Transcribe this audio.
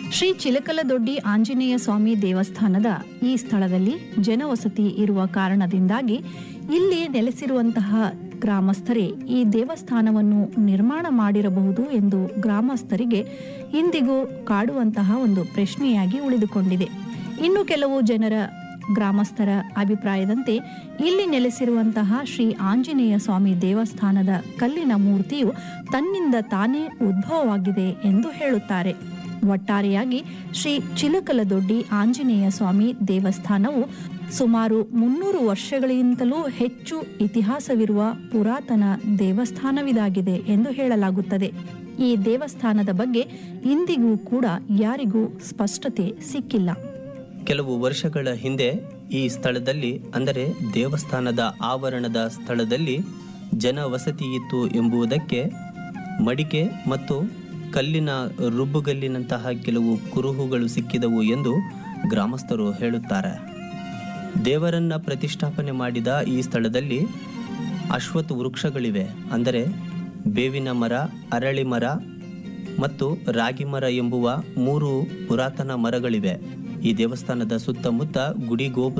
ಶ್ರೀ ಚಿಲಕಲದೊಡ್ಡಿ ಆಂಜನೇಯ ಸ್ವಾಮಿ ದೇವಸ್ಥಾನದ ಈ ಸ್ಥಳದಲ್ಲಿ ಜನವಸತಿ ಇರುವ ಕಾರಣದಿಂದಾಗಿ ಇಲ್ಲಿ ನೆಲೆಸಿರುವಂತಹ ಗ್ರಾಮಸ್ಥರೇ ಈ ದೇವಸ್ಥಾನವನ್ನು ನಿರ್ಮಾಣ ಮಾಡಿರಬಹುದು ಎಂದು ಗ್ರಾಮಸ್ಥರಿಗೆ ಇಂದಿಗೂ ಕಾಡುವಂತಹ ಒಂದು ಪ್ರಶ್ನೆಯಾಗಿ ಉಳಿದುಕೊಂಡಿದೆ ಇನ್ನು ಕೆಲವು ಜನರ ಗ್ರಾಮಸ್ಥರ ಅಭಿಪ್ರಾಯದಂತೆ ಇಲ್ಲಿ ನೆಲೆಸಿರುವಂತಹ ಶ್ರೀ ಆಂಜನೇಯ ಸ್ವಾಮಿ ದೇವಸ್ಥಾನದ ಕಲ್ಲಿನ ಮೂರ್ತಿಯು ತನ್ನಿಂದ ತಾನೇ ಉದ್ಭವವಾಗಿದೆ ಎಂದು ಹೇಳುತ್ತಾರೆ ಒಟ್ಟಾರೆಯಾಗಿ ಶ್ರೀ ಚಿಲಕಲದೊಡ್ಡಿ ಆಂಜನೇಯ ಸ್ವಾಮಿ ದೇವಸ್ಥಾನವು ಸುಮಾರು ಮುನ್ನೂರು ವರ್ಷಗಳಿಗಿಂತಲೂ ಹೆಚ್ಚು ಇತಿಹಾಸವಿರುವ ಪುರಾತನ ದೇವಸ್ಥಾನವಿದಾಗಿದೆ ಎಂದು ಹೇಳಲಾಗುತ್ತದೆ ಈ ದೇವಸ್ಥಾನದ ಬಗ್ಗೆ ಇಂದಿಗೂ ಕೂಡ ಯಾರಿಗೂ ಸ್ಪಷ್ಟತೆ ಸಿಕ್ಕಿಲ್ಲ ಕೆಲವು ವರ್ಷಗಳ ಹಿಂದೆ ಈ ಸ್ಥಳದಲ್ಲಿ ಅಂದರೆ ದೇವಸ್ಥಾನದ ಆವರಣದ ಸ್ಥಳದಲ್ಲಿ ಜನ ವಸತಿ ಇತ್ತು ಎಂಬುದಕ್ಕೆ ಮಡಿಕೆ ಮತ್ತು ಕಲ್ಲಿನ ರುಬ್ಬುಗಲ್ಲಿನಂತಹ ಕೆಲವು ಕುರುಹುಗಳು ಸಿಕ್ಕಿದವು ಎಂದು ಗ್ರಾಮಸ್ಥರು ಹೇಳುತ್ತಾರೆ ದೇವರನ್ನ ಪ್ರತಿಷ್ಠಾಪನೆ ಮಾಡಿದ ಈ ಸ್ಥಳದಲ್ಲಿ ಅಶ್ವತ್ಥ ವೃಕ್ಷಗಳಿವೆ ಅಂದರೆ ಬೇವಿನ ಮರ ಅರಳಿ ಮರ ಮತ್ತು ರಾಗಿ ಮರ ಎಂಬುವ ಮೂರು ಪುರಾತನ ಮರಗಳಿವೆ ಈ ದೇವಸ್ಥಾನದ ಸುತ್ತಮುತ್ತ ಗುಡಿ ಗೋಪುರ